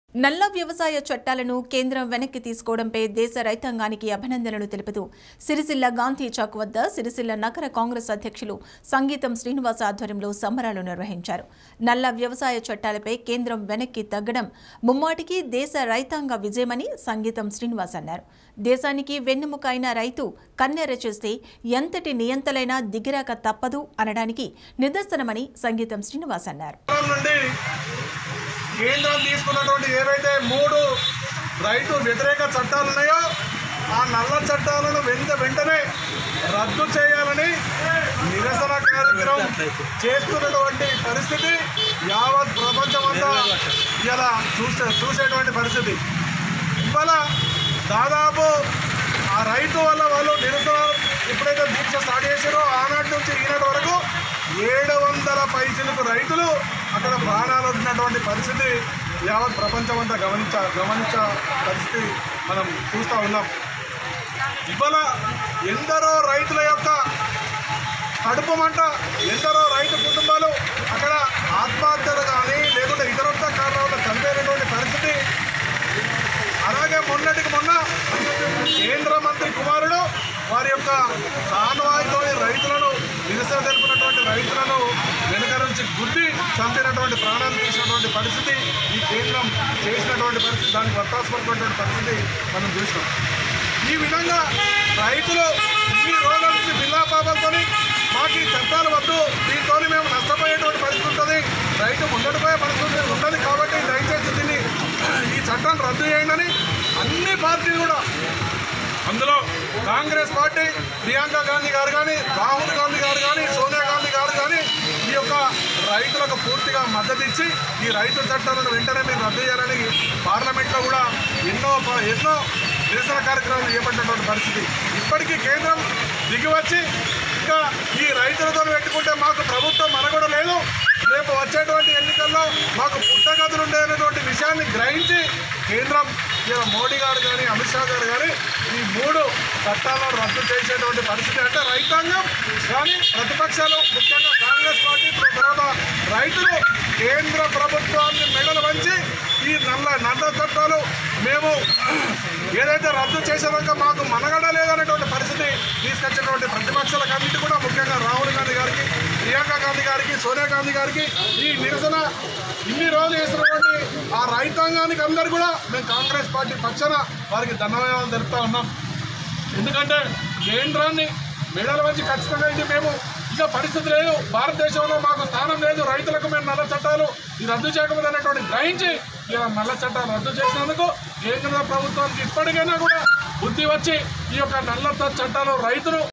నల్ల వ్యవసాయ చట్టాలను కేంద్రం వెనక్కి తీసుకోవడంపై దేశ రైతాంగానికి అభినందనలు తెలుపుతూ సిరిసిల్ల గాంధీ చౌక్ వద్ద సిరిసిల్ల నగర కాంగ్రెస్ అధ్యక్షులు సంగీతం శ్రీనివాస ఆధ్వర్యంలో సంబరాలు నిర్వహించారు నల్ల వ్యవసాయ చట్టాలపై కేంద్రం వెనక్కి తగ్గడం ముమ్మాటికి దేశ రైతాంగ విజయమని సంగీతం శ్రీనివాస్ అన్నారు దేశానికి వెన్నెముక అయిన రైతు కన్నెర చేస్తే ఎంతటి నియంతలైనా దిగిరాక తప్పదు అనడానికి నిదర్శనమని సంగీతం శ్రీనివాస్ అన్నారు కేంద్రం నుండి కేంద్రం తీసుకున్నటువంటి ఏవైతే మూడు రైతు వ్యతిరేక చట్టాలు ఉన్నాయో ఆ నల్ల చట్టాలను వెంట వెంటనే రద్దు చేయాలని నిరసన కార్యక్రమం చేస్తున్నటువంటి పరిస్థితి యావత్ ప్రపంచమంతా ఇలా చూసే చూసేటువంటి పరిస్థితి ఇవాళ దాదాపు ఆ రైతు వల్ల వాళ్ళు నిరసన ఎప్పుడైతే దీక్ష స్టార్ట్ చేశారో ఆనాటి నుంచి ఈనాటి వరకు ఏడు వందల పైసలకు రైతులు అక్కడ ప్రాణాలు వదిలినటువంటి పరిస్థితి యావత్ ప్రపంచం అంతా గమనించ గమనించ పరిస్థితి మనం చూస్తూ ఉన్నాం ఇవాళ ఎందరో రైతుల యొక్క కడుపు మంట ఎందరో రైతు కుటుంబాలు అక్కడ ఆత్మహత్యలు కానీ లేకుంటే ఇతరత్వ కారణాలతో చనిపోయినటువంటి పరిస్థితి అలాగే మొన్నటికి మొన్న కేంద్ర మంత్రి కుమారుడు వారి యొక్క కాన్వాయ్తో రైతులను నిరసన తెలిపినటువంటి రైతులను వెనుక నుంచి గుద్ది చంపినటువంటి ప్రాణాలు తీసినటువంటి పరిస్థితి ఈ కేంద్రం చేసినటువంటి పరిస్థితి దానికి వర్తాసుపడినటువంటి పరిస్థితి మనం చూసినాం ఈ విధంగా రైతులు ఇన్ని రోజుల నుంచి బిల్లాపాపలతో మాకు ఈ చట్టాలు వద్దు దీంతో మేము నష్టపోయేటువంటి పరిస్థితి ఉంటుంది రైతు ముందడిపోయే పరిస్థితి ఉంటుంది కాబట్టి దయచేసి దీన్ని ఈ చట్టాన్ని రద్దు చేయండి అని అన్ని పార్టీలు కూడా అందులో కాంగ్రెస్ పార్టీ ప్రియాంక గాంధీ గారు కానీ రాహుల్ గాంధీ గారు కానీ సోనియా గాంధీ గారు కానీ ఈ యొక్క రైతులకు పూర్తిగా మద్దతు ఇచ్చి ఈ రైతు చట్టాలను వెంటనే మీరు రద్దు చేయాలని పార్లమెంట్లో కూడా ఎన్నో ప- ఎన్నో నిరసన కార్యక్రమాలు చేపట్టినటువంటి పరిస్థితి ఇప్పటికీ కేంద్రం దిగివచ్చి ఇంకా ఈ రైతులతో పెట్టుకుంటే మాకు ప్రభుత్వం మనగడ లేదు రేపు వచ్చేటువంటి ఎన్నికల్లో మాకు పుట్టగతులు ఉండేటువంటి విషయాన్ని గ్రహించి కేంద్రం ఇలా మోడీ గారు కానీ అమిత్ షా గారు కానీ ఈ మూడు చట్టాలను రద్దు చేసేటువంటి పరిస్థితి అంటే రైతాంగం కానీ ప్రతిపక్షాలు ముఖ్యంగా కాంగ్రెస్ పార్టీ తర్వాత రైతులు కేంద్ర ప్రభుత్వాన్ని మెడలు వంచి ఈ నల్ల నల్ల చట్టాలు మేము ఏదైతే రద్దు చేసేదాకా మాకు మనగడ లేదనేటువంటి పరిస్థితి తీసుకొచ్చినటువంటి ప్రతిపక్షాలకు అన్నిటి కూడా ముఖ్యంగా రాహుల్ గాంధీ గారికి ప్రియాంక గాంధీ గారికి సోనియా గాంధీ గారికి ఈ నిరసన ఇన్ని రోజులు చేసినటువంటి ఆ రైతాంగానికి అందరు కూడా మేము కాంగ్రెస్ పార్టీ పక్షాన వారికి ధన్యవాదాలు తెలుపుతా ఉన్నాం ఎందుకంటే కేంద్రాన్ని మెడల వచ్చి ఖచ్చితంగా ఇది మేము ఇక పరిస్థితి లేదు భారతదేశంలో మాకు స్థానం లేదు రైతులకు మేము నల్ల చట్టాలు ఇది రద్దు చేయకపోతే అనేటువంటి గ్రహించి ఇలా నల్ల చట్టాలు రద్దు చేసినందుకు కేంద్ర ప్రభుత్వానికి ఇప్పటికైనా కూడా బుద్ధి వచ్చి ఈ యొక్క నల్ల చట్టాలు రైతులు